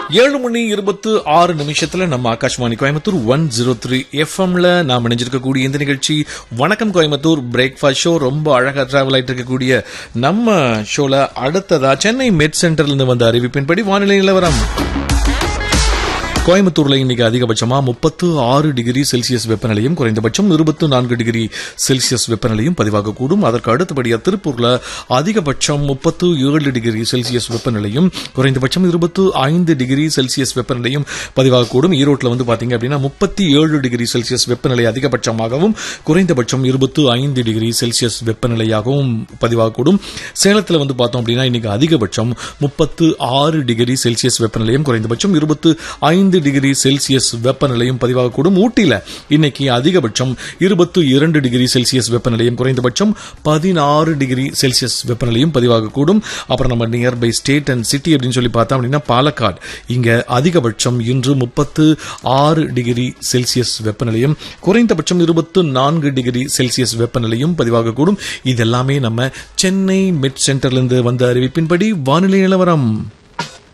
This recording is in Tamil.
ஏழு மணி இருபத்து ஆறு நிமிஷத்துல நம்ம Akashvani Coimbatore one zero three எஃப்எம்ல நாம் இணைஞ்சிருக்கக்கூடிய இந்த நிகழ்ச்சி வணக்கம் கோயம்புத்தூர் பிரேக்ஃபாஸ்ட் ஷோ ரொம்ப அழகா டிராவல் ஆயிட்டு இருக்கக்கூடிய நம்ம ஷோல அடுத்ததா சென்னை மெட் சென்டர்ல இருந்து வந்த அறிவிப்பின்படி வானிலை நிலவரம் கோயம்புத்தூர்ல இன்னைக்கு அதிகபட்சமா முப்பத்து ஆறு டிகிரி செல்சியஸ் வெப்பநிலையும் குறைந்தபட்சம் இருபத்து நான்கு டிகிரி செல்சியஸ் வெப்பநிலையும் பதிவாகக்கூடும் அதற்கு அடுத்தபடியா திருப்பூர்ல அதிகபட்சம் முப்பத்து ஏழு டிகிரி செல்சியஸ் வெப்பநிலையும் குறைந்தபட்சம் இருபத்து ஐந்து டிகிரி செல்சியஸ் வெப்பநிலையும் பதிவாகக்கூடும் ஈரோட்டில் வந்து பாத்தீங்க அப்படின்னா முப்பத்தி ஏழு டிகிரி செல்சியஸ் வெப்பநிலை அதிகபட்சமாகவும் குறைந்தபட்சம் இருபத்து ஐந்து டிகிரி செல்சியஸ் வெப்பநிலையாகவும் பதிவாகக்கூடும் சேலத்தில் வந்து பார்த்தோம் அப்படின்னா இன்னைக்கு அதிகபட்சம் முப்பத்து ஆறு டிகிரி செல்சியஸ் வெப்பநிலையும் குறைந்தபட்சம் இருபத்து ஐந்து டிகிரி செல்சியஸ் வெப்பநிலையும் பதிவாகக்கூடும் ஊட்டியில இன்னைக்கு அதிகபட்சம் இருபத்து இரண்டு டிகிரி செல்சியஸ் வெப்பநிலையும் குறைந்தபட்சம் பதினாறு டிகிரி செல்சியஸ் வெப்பநிலையும் பதிவாகக்கூடும் அப்புறம் நம்ம நியர்பை ஸ்டேட் அண்ட் சிட்டி அப்படின்னு சொல்லி பார்த்தோம் அப்படின்னா பாலக்காடு இங்க அதிகபட்சம் இன்று முப்பத்து ஆறு டிகிரி செல்சியஸ் வெப்பநிலையும் குறைந்தபட்சம் இருபத்து நான்கு டிகிரி செல்சியஸ் வெப்பநிலையும் பதிவாகக்கூடும் இதெல்லாமே நம்ம சென்னை மிட் சென்டர்லேருந்து வந்த அறிவிப்பின்படி வானிலை நிலவரம்